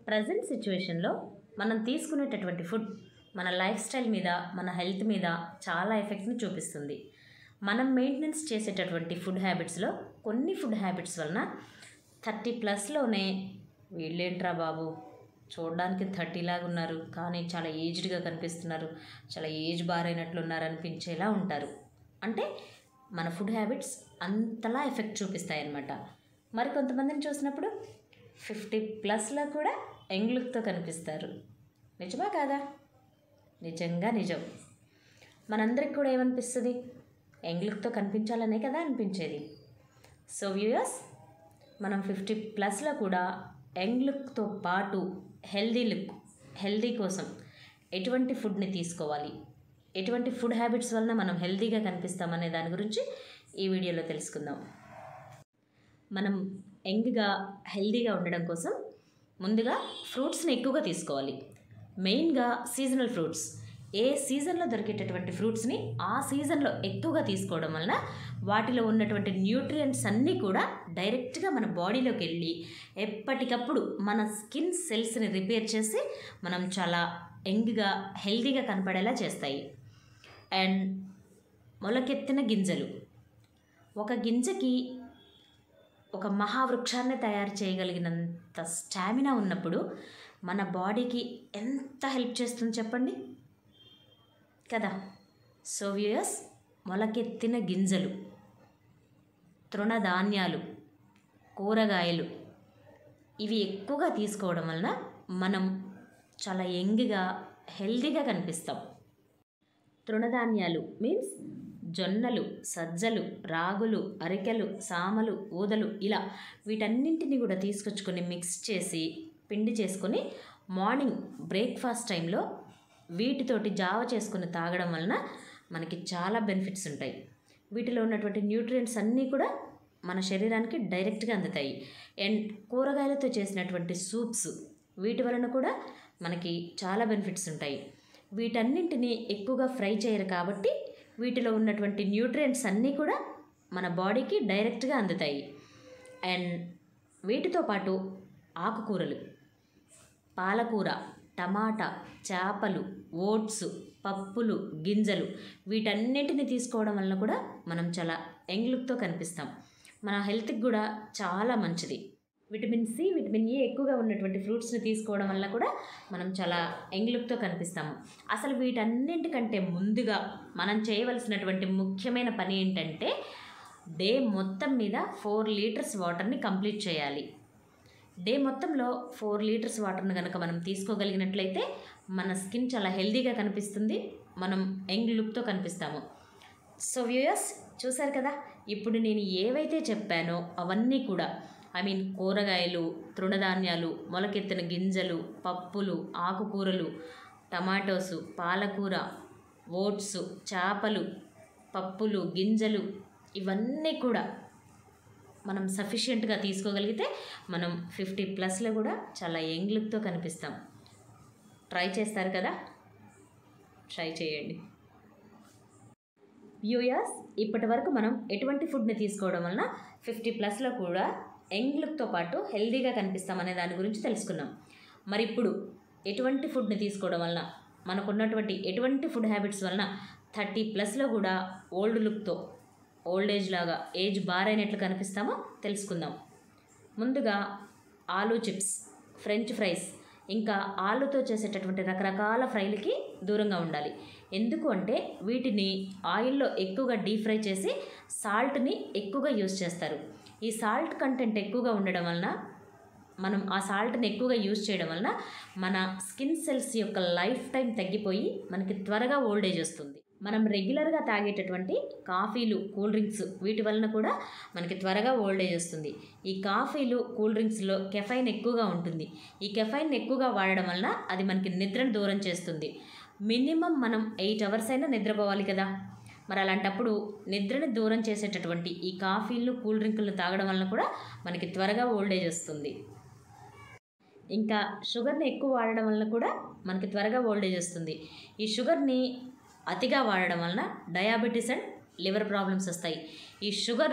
present సిచ్యువేషన్లో మనం తీసుకునేటటువంటి ఫుడ్ మన లైఫ్ స్టైల్ మీద మన హెల్త్ మీద చాలా ఎఫెక్ట్ని చూపిస్తుంది మనం మెయింటెనెన్స్ చేసేటటువంటి ఫుడ్ హ్యాబిట్స్లో కొన్ని ఫుడ్ హ్యాబిట్స్ వలన థర్టీ ప్లస్లోనే వీళ్ళేంట్రా బాబు చూడడానికి థర్టీ లాగా ఉన్నారు కానీ చాలా ఏజ్డ్గా కనిపిస్తున్నారు చాలా ఏజ్ బారైనట్లు ఉన్నారు అనిపించేలా ఉంటారు అంటే మన ఫుడ్ హ్యాబిట్స్ అంతలా ఎఫెక్ట్ చూపిస్తాయి అన్నమాట మరి కొంతమందిని చూసినప్పుడు ఫిఫ్టీ ప్లస్లో కూడా యంగ్ లుక్తో కనిపిస్తారు నిజమా కాదా నిజంగా నిజం మనందరికి కూడా ఏమనిపిస్తుంది యంగ్ లుక్తో కనిపించాలనే కదా అనిపించేది సో వ్యూయర్స్ మనం ఫిఫ్టీ ప్లస్లో కూడా యంగ్ లుక్తో పాటు హెల్దీ లుక్ హెల్దీ కోసం ఎటువంటి ఫుడ్ని తీసుకోవాలి ఎటువంటి ఫుడ్ హ్యాబిట్స్ వలన మనం హెల్దీగా కనిపిస్తామనే దాని గురించి ఈ వీడియోలో తెలుసుకుందాం మనం యంగ్గా హెల్దీగా ఉండడం కోసం ముందుగా ఫ్రూట్స్ని ఎక్కువగా తీసుకోవాలి మెయిన్గా సీజనల్ ఫ్రూట్స్ ఏ సీజన్లో దొరికేటటువంటి ఫ్రూట్స్ని ఆ సీజన్లో ఎక్కువగా తీసుకోవడం వలన వాటిలో ఉన్నటువంటి న్యూట్రియంట్స్ అన్నీ కూడా డైరెక్ట్గా మన బాడీలోకి వెళ్ళి ఎప్పటికప్పుడు మన స్కిన్ సెల్స్ని రిపేర్ చేసి మనం చాలా యంగ్గా హెల్దీగా కనపడేలా చేస్తాయి అండ్ మొలకెత్తిన గింజలు ఒక గింజకి ఒక మహావృక్షాన్ని తయారు చేయగలిగినంత స్టామినా ఉన్నప్పుడు మన బాడీకి ఎంత హెల్ప్ చేస్తుంది చెప్పండి కదా సో వ్యూయర్స్ మొలకెత్తిన గింజలు తృణధాన్యాలు కూరగాయలు ఇవి ఎక్కువగా తీసుకోవడం వలన మనం చాలా యంగ్గా హెల్తీగా కనిపిస్తాం తృణధాన్యాలు మీన్స్ జొన్నలు సజ్జలు రాగులు అరికెలు సామలు ఊదలు ఇలా వీటన్నింటిని కూడా తీసుకొచ్చుకొని మిక్స్ చేసి పిండి చేసుకొని మార్నింగ్ బ్రేక్ఫాస్ట్ టైంలో వీటితోటి జావ చేసుకుని తాగడం వలన మనకి చాలా బెనిఫిట్స్ ఉంటాయి వీటిలో ఉన్నటువంటి న్యూట్రియంట్స్ అన్నీ కూడా మన శరీరానికి డైరెక్ట్గా అందుతాయి అండ్ కూరగాయలతో చేసినటువంటి సూప్స్ వీటి వలన కూడా మనకి చాలా బెనిఫిట్స్ ఉంటాయి వీటన్నింటినీ ఎక్కువగా ఫ్రై చేయరు కాబట్టి వీటిలో ఉన్నటువంటి న్యూట్రియంట్స్ అన్నీ కూడా మన బాడీకి డైరెక్ట్గా అందుతాయి అండ్ వీటితో పాటు ఆకుకూరలు పాలకూర టమాటా చేపలు ఓట్స్ పప్పులు గింజలు వీటన్నిటిని తీసుకోవడం వలన కూడా మనం చాలా యంగ్ లుక్తో కనిపిస్తాం మన హెల్త్కి కూడా చాలా మంచిది విటమిన్ సి విటమిన్ ఏ ఎక్కువగా ఉన్నటువంటి ఫ్రూట్స్ని తీసుకోవడం వల్ల కూడా మనం చాలా యంగ్ లుక్తో కనిపిస్తాము అసలు వీటన్నింటికంటే ముందుగా మనం చేయవలసినటువంటి ముఖ్యమైన పని ఏంటంటే డే మొత్తం మీద ఫోర్ లీటర్స్ వాటర్ని కంప్లీట్ చేయాలి డే మొత్తంలో ఫోర్ లీటర్స్ వాటర్ని కనుక మనం తీసుకోగలిగినట్లయితే మన స్కిన్ చాలా హెల్తీగా కనిపిస్తుంది మనం యంగ్ లుక్తో కనిపిస్తాము సో వ్యూయర్స్ చూసారు కదా ఇప్పుడు నేను ఏవైతే చెప్పానో అవన్నీ కూడా ఐ మీన్ కూరగాయలు తృణధాన్యాలు మొలకెత్తిన గింజలు పప్పులు ఆకుకూరలు టమాటోసు పాలకూర ఓట్స్ చేపలు పప్పులు గింజలు ఇవన్నీ కూడా మనం సఫిషియెంట్గా తీసుకోగలిగితే మనం ఫిఫ్టీ ప్లస్లో కూడా చాలా యంగ్ లుక్తో కనిపిస్తాం ట్రై చేస్తారు కదా ట్రై చేయండి వ్యూయర్స్ ఇప్పటి వరకు మనం ఎటువంటి ఫుడ్ని తీసుకోవడం వలన ఫిఫ్టీ ప్లస్లో కూడా యంగ్ లుక్తో పాటు హెల్తీగా కనిపిస్తామనే దాని గురించి తెలుసుకున్నాం మరి ఇప్పుడు ఎటువంటి ఫుడ్ని తీసుకోవడం వలన మనకున్నటువంటి ఎటువంటి ఫుడ్ హ్యాబిట్స్ వలన థర్టీ ప్లస్లో కూడా ఓల్డ్ లుక్తో ఓల్డ్ ఏజ్ లాగా ఏజ్ బారైనట్లు కనిపిస్తామో తెలుసుకుందాం ముందుగా ఆలూ చిప్స్ ఫ్రెంచ్ ఫ్రైస్ ఇంకా ఆలుతో చేసేటటువంటి రకరకాల ఫ్రైలకి దూరంగా ఉండాలి ఎందుకు అంటే వీటిని ఆయిల్లో ఎక్కువగా డీప్ ఫ్రై చేసి సాల్ట్ని ఎక్కువగా యూస్ చేస్తారు ఈ సాల్ట్ కంటెంట్ ఎక్కువగా ఉండడం వలన మనం ఆ సాల్ట్ని ఎక్కువగా యూజ్ చేయడం వలన మన స్కిన్ సెల్స్ యొక్క లైఫ్ టైం తగ్గిపోయి మనకి త్వరగా ఓల్డ్ ఏజ్ వస్తుంది మనం రెగ్యులర్గా తాగేటటువంటి కాఫీలు కూల్ డ్రింక్స్ వీటి వలన కూడా మనకి త్వరగా ఓల్డ్ ఏజ్ వస్తుంది ఈ కాఫీలు కూల్ డ్రింక్స్లో కెఫైన్ ఎక్కువగా ఉంటుంది ఈ కెఫైన్ ఎక్కువగా వాడడం వలన అది మనకి నిద్రను దూరం చేస్తుంది మినిమం మనం ఎయిట్ అవర్స్ అయినా నిద్రపోవాలి కదా మరి అలాంటప్పుడు నిద్రని దూరం చేసేటటువంటి ఈ కాఫీలు కూల్ డ్రింకులను తాగడం వలన కూడా మనకి త్వరగా ఓల్డ్ ఏజ్ వస్తుంది ఇంకా షుగర్ని ఎక్కువ వాడడం వలన కూడా మనకి త్వరగా ఓల్డ్ ఏజ్ వస్తుంది ఈ షుగర్ని అతిగా వాడడం వలన డయాబెటీస్ అండ్ లివర్ ప్రాబ్లమ్స్ వస్తాయి ఈ షుగరు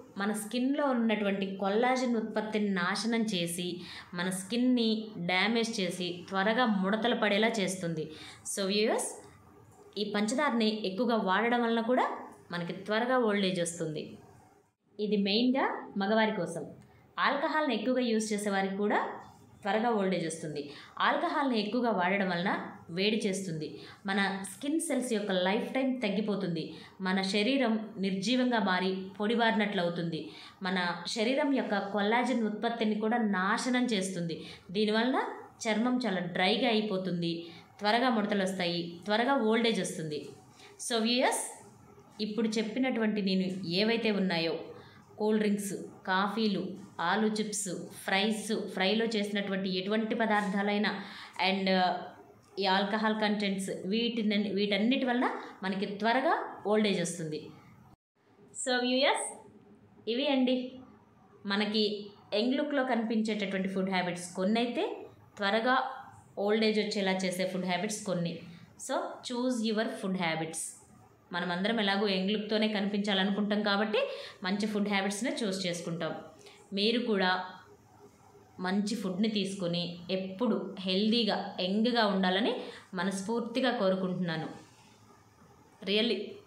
మన స్కిన్లో ఉన్నటువంటి కొల్లాజన్ ఉత్పత్తిని నాశనం చేసి మన స్కిన్ని డ్యామేజ్ చేసి త్వరగా ముడతలు పడేలా చేస్తుంది సో వ్యూయర్స్ ఈ పంచదారని ఎక్కువగా వాడడం వలన కూడా మనకి త్వరగా ఓల్డ్ ఏజ్ వస్తుంది ఇది మెయిన్గా మగవారి కోసం ఆల్కహాల్ని ఎక్కువగా యూజ్ చేసేవారికి కూడా త్వరగా ఓల్డేజ్ వస్తుంది ఆల్కహాల్ని ఎక్కువగా వాడడం వలన వేడి చేస్తుంది మన స్కిన్ సెల్స్ యొక్క లైఫ్ టైం తగ్గిపోతుంది మన శరీరం నిర్జీవంగా మారి పొడిబారినట్లు అవుతుంది మన శరీరం యొక్క కొల్లాజన్ ఉత్పత్తిని కూడా నాశనం చేస్తుంది దీనివలన చర్మం చాలా డ్రైగా అయిపోతుంది త్వరగా ముడతలు వస్తాయి త్వరగా ఓల్డేజ్ వస్తుంది సో వ్యూయర్స్ ఇప్పుడు చెప్పినటువంటి నేను ఏవైతే ఉన్నాయో కూల్ డ్రింక్స్ కాఫీలు ఆలు చిప్స్ ఫ్రైస్ ఫ్రైలో చేసినటువంటి ఎటువంటి పదార్థాలైనా అండ్ ఈ ఆల్కహాల్ కంటెంట్స్ వీటిని వీటన్నిటి వలన మనకి త్వరగా ఓల్డేజ్ వస్తుంది సో వ్యూయర్స్ ఇవి అండి మనకి యంగ్ లుక్లో కనిపించేటటువంటి ఫుడ్ హ్యాబిట్స్ కొన్ని అయితే త్వరగా ఓల్డ్ ఏజ్ వచ్చేలా చేసే ఫుడ్ హ్యాబిట్స్ కొన్ని so choose your food habits మనమందరం ఎలాగో యంగ్ లుక్తోనే కనిపించాలనుకుంటాం కాబట్టి మంచి ఫుడ్ హ్యాబిట్స్నే చూస్ చేసుకుంటాం మీరు కూడా మంచి ఫుడ్ని తీసుకొని ఎప్పుడు హెల్దీగా యంగ్గా ఉండాలని మనస్ఫూర్తిగా కోరుకుంటున్నాను రియల్లీ